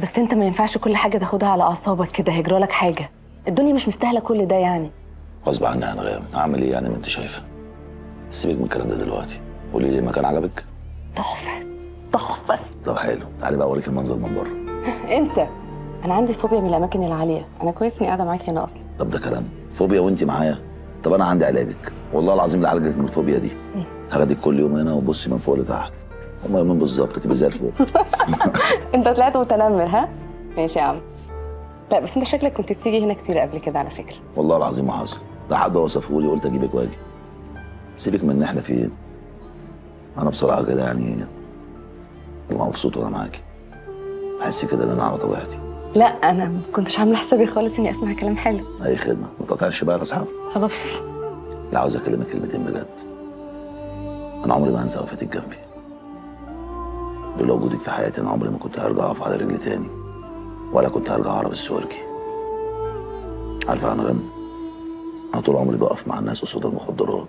بس انت ما ينفعش كل حاجه تاخدها على اعصابك كده هيجرالك حاجه الدنيا مش مستاهله كل ده يعني غصب عني يا انغام اعمل ايه يعني ما انت شايفه سيبك من الكلام ده دلوقتي قولي لي المكان عجبك تحفه تحفه طب حلو تعالي بقى اوريك المنظر من بره انسى انا عندي فوبيا من الاماكن العاليه انا كويس اني قاعده معاك هنا اصلا طب ده كلام فوبيا وانت معايا طب انا عندي علاجك والله العظيم اللي عالجك من الفوبيا دي هاخدك كل يوم هنا وبصي من فوق لتحت هما يومين بالظبط تبقى زي الفل انت طلعت متنمر ها ماشي يا عم لا بس انت شكلك كنت بتيجي هنا كتير قبل كده على فكره والله العظيم ما حصل ده حد وصفه لي قلت اجيبك واجي سيبك من ان احنا فين انا بصراحه كده يعني ببقى مبسوط وانا معاكي بحس كده ان انا على طبيعتي لا انا ما كنتش عامله حسابي خالص اني اسمع كلام حلو اي خدمه ما تقطعش بقى يا اصحاب خلاص لا عاوز اكلمك كلمتين بجد انا عمري ما هنسى وقفتك جنبي لولا وجودك في حياتي انا عمري ما كنت هرجع اقف على رجلي تاني ولا كنت هرجع اهرب السوركي عارفه يا انغام انا طول عمري بقف مع الناس قصاد المخدرات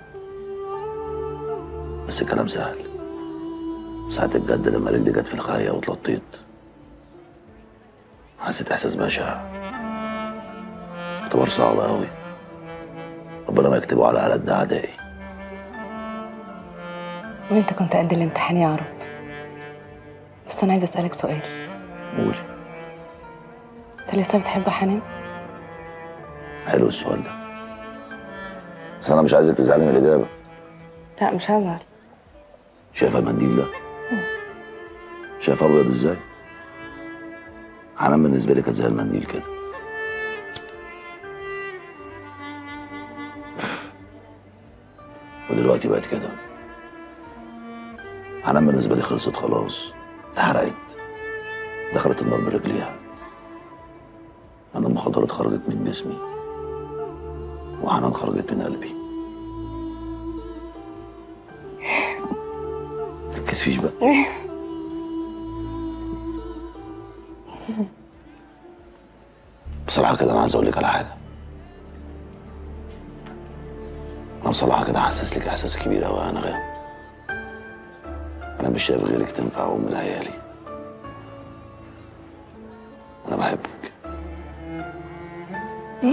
بس الكلام سهل ساعة الجد لما رجلي جت في الخاية واتلطيت حسيت احساس بشع اختبار صعب قوي ربنا ما يكتبه على قد اعدائي وانت كنت قد الامتحان يا عرب بس انا عايزه اسالك سؤال قولي انت لسه بتحب حنان حلو السؤال ده بس انا مش عايزك تزعلي من الاجابه لا مش هزعل شايفه المنديل ده شايفه ابيض ازاي حنان بالنسبه لي كانت زي المنديل كده ودلوقتي بقت كده حنان بالنسبه لي خلصت خلاص اتحرقت دخلت النار برجليها انا المخدرات خرجت من جسمي وحنان خرجت من قلبي تتكسفيش بقى بصراحة كده أنا عايز أقول لك على حاجة أنا بصراحة كده حاسس لك إحساس كبير أوي يا أنغام أنا مش شايف غيرك تنفع أم لعيالي أنا بحبك ايه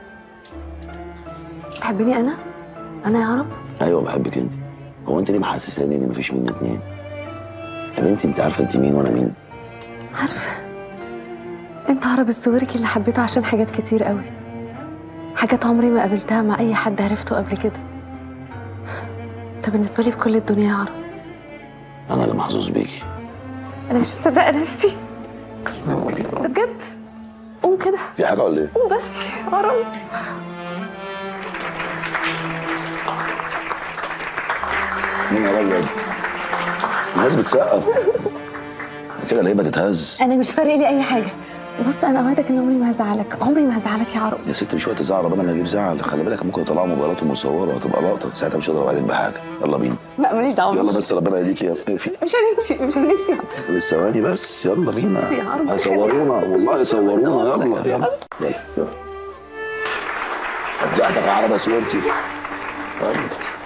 تحبني انا انا يا عرب أيوة بحبك أنت هو أنت ليه محسساني إن مفيش مني اتنين يا بنتي أنت عارفة أنت مين وأنا مين عارفه انت عرب السويركي اللي حبيته عشان حاجات كتير قوي حاجات عمري ما قابلتها مع اي حد عرفته قبل كده انت بالنسبه لي بكل الدنيا يا عرب أنا اللي محظوظ بيكي انا مش مصدقه نفسي ده بجد قوم كده في حاجة ولا إيه؟ قوم بس عرب مين يا راجل الناس بتسقف كده ليه بتتهز انا مش فارق لي اي حاجه بص انا اوعدك ان عمري ما هزعلك عمري ما هزعلك يا عرب يا ست مش وقت زعل ربنا ما يجيب زعل خلي بالك ممكن يطلعوا موبايلات مصوره وهتبقى لقطه ساعتها مش هقدر اوعدك بحاجه يلا بينا لا ماليش دعوه يلا بس ربنا يهديك يا في مش هنمشي مش هنمشي لسه ثواني بس يلا بينا يا عرب. هيصورونا والله يصورونا يلا يلا يلا يلا ابدعتك يا عربه سويرتي يلا